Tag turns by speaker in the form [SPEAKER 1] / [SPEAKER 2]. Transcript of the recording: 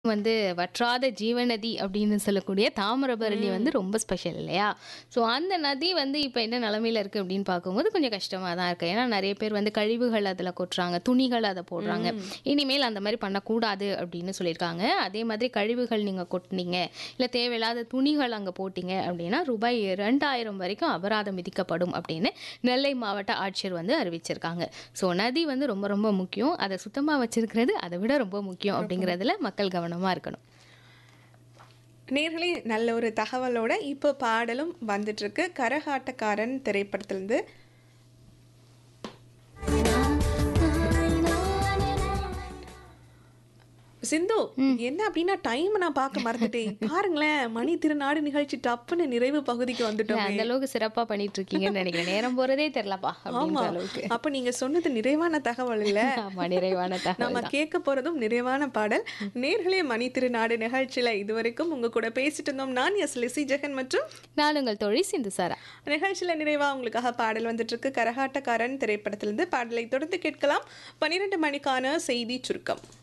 [SPEAKER 1] வந்து வற்றாத ஜீவநதி அப்படின்னு சொல்லக்கூடிய தாமிரபரணி
[SPEAKER 2] ம்.
[SPEAKER 1] வந்து ரொம்ப ஸ்பெஷல் இல்லையா? ஸோ அந்த நதி வந்து இப்ப என்ன நிலைமையில இருக்கு அப்படின்னு பார்க்கும்போது கொஞ்சம் கஷ்டமா தான் இருக்கு. ஏன்னா நெறைய பேர் வந்து கழிவுகள் அதுல கொட்டுறாங்க, துணிகள் அத போடுறாங்க.
[SPEAKER 2] ம்.
[SPEAKER 1] இனிமேல் அந்த மாரி பண்ணக்கூடாது அப்படின்னு சொல்லியிருக்காங்க. அதே மாதிரி கழிவுகள் நீங்க கொட்டுனீங்க, இல்ல தேவையில்லாத துணிகள் அங்க போட்டீங்க அப்படின்னா ரூபாய் 2000 வரைக்கும் அபராதம் விதிக்கப்படும் அப்படின்னு நெல்லை மாவட்ட ஆட்சியர் வந்து அறிவிச்சிருக்காங்க. ஸோ நதி வந்து ரொம்ப ரொம்ப முக்கியம். அத சுத்தமா வச்சிருக்கிறது அதை விட ரொம்ப முக்கியம்
[SPEAKER 2] ரொம்ப
[SPEAKER 1] அப்படிங்கிறதுல மக்கள் கவனமா இருக்கணும்.
[SPEAKER 2] நேர்களே நல்ல ஒரு தகவலோட இப்போ பாடலும் வந்துட்டு இருக்கு கரகாட்டக்காரன் திரைப்படத்திலிருந்து சிந்து
[SPEAKER 1] ம்.
[SPEAKER 2] என்ன அப்படின்னா டைம் நான் பார்க்க மறந்துட்டேன் பாருங்களேன் மணி திருநாடு நிகழ்ச்சி டப்புன்னு நிறைவு பகுதிக்கு
[SPEAKER 1] இல்ல
[SPEAKER 2] வந்துட்டோமே
[SPEAKER 1] அந்த அளவுக்கு சிறப்பா பண்ணிட்டு இருக்கீங்கன்னு நினைக்கிறேன். நேரம் போறதே தெரியலப்பா
[SPEAKER 2] ஆமா
[SPEAKER 1] அப்படின்ற அளவுக்கு.
[SPEAKER 2] அப்ப நீங்க சொன்னது நிறைவான தகவல் இல்ல
[SPEAKER 1] ஆமா நிறைவான தகவல்
[SPEAKER 2] நம்ம
[SPEAKER 1] தான்.
[SPEAKER 2] கேட்க போறதும் நிறைவான பாடல் நேர்களே மணி திருநாடு நிகழ்ச்சியில இதுவரைக்கும் உங்க கூட பேசிட்டு இருந்தோம் நான் எஸ் லிசி ஜெகன் மற்றும்
[SPEAKER 1] நான் உங்கள் தோழி சிந்து சாரா.
[SPEAKER 2] நிகழ்ச்சியில நிறைவா உங்களுக்காக பாடல் வந்துட்டு இருக்கு கரகாட்டக்காரன் திரைப்படத்திலிருந்து பாடலை தொடர்ந்து கேட்கலாம் பன்னிரண்டு மணிக்கான செய்தி சுருக்கம்